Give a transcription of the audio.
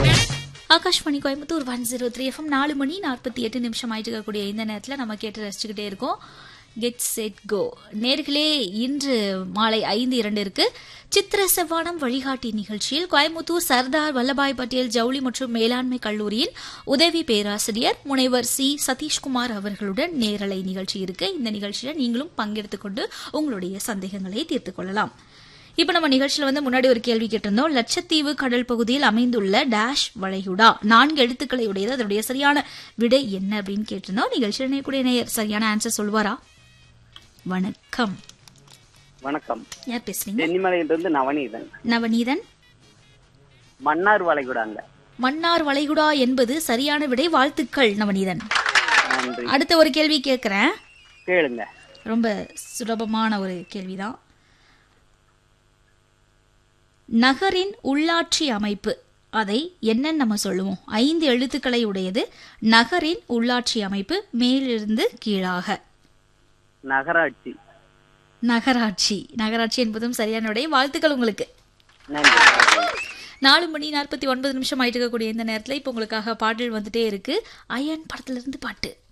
Akashvani Coimbatore one zero three FM நாலு மணி நாற்பத்தி எட்டு நிமிஷம் ஆயிட்டு இருக்கக்கூடிய இந்த நேரத்தில் நம்ம கேட்டு ரசிச்சுக்கிட்டே இருக்கோம் கெட் செட் கோ நேர்களே இன்று மாலை ஐந்து இரண்டு இருக்கு சித்திர செவ்வானம் வழிகாட்டி நிகழ்ச்சியில் கோயம்புத்தூர் சர்தார் வல்லபாய் பட்டேல் ஜவுளி மற்றும் மேலாண்மை கல்லூரியின் உதவி பேராசிரியர் முனைவர் சி சதீஷ்குமார் அவர்களுடன் நேரலை நிகழ்ச்சி இருக்கு இந்த நிகழ்ச்சியில நீங்களும் பங்கெடுத்துக் கொண்டு உங்களுடைய சந்தேகங்களை தீர்த்துக் கொள்ளலாம் இப்ப நம்ம நிகழ்ச்சியில வந்து முன்னாடி ஒரு கேள்வி கேட்டிருந்தோம் லட்சத்தீவு கடல் பகுதியில் அமைந்துள்ள டேஷ் வளைகுடா நான்கு எழுத்துக்களை உடையது அதனுடைய சரியான விடை என்ன அப்படின்னு கேட்டிருந்தோம் நிகழ்ச்சியில் இணையக்கூடிய நேயர் சரியான ஆன்சர் சொல்வாரா வணக்கம் வணக்கம் யார் பேசுறீங்க தென்னிமலையிலிருந்து நவநீதன் நவநீதன் மன்னார் வளைகுடாங்க மன்னார் வளைகுடா என்பது சரியான விடை வாழ்த்துக்கள் நவநீதன் நன்றி அடுத்த ஒரு கேள்வி கேட்கிறேன் கேளுங்க ரொம்ப சுலபமான ஒரு கேள்விதான் நகரின் உள்ளாட்சி அமைப்பு அதை என்னன்னு நம்ம சொல்லுவோம் ஐந்து எழுத்துக்களை உடையது நகரின் உள்ளாட்சி அமைப்பு மேலிருந்து கீழாக நகராட்சி நகராட்சி நகராட்சி என்பதும் சரியான விடை வாழ்த்துக்கள் உங்களுக்கு நன்றி நாலு மணி நாற்பத்தி ஒன்பது நிமிஷம் ஆயிட்டு இருக்கக்கூடிய இந்த நேரத்தில் இப்போ உங்களுக்காக பாடல் வந்துட்டே இருக்கு அயன் படத்துல இருந்து பாட்டு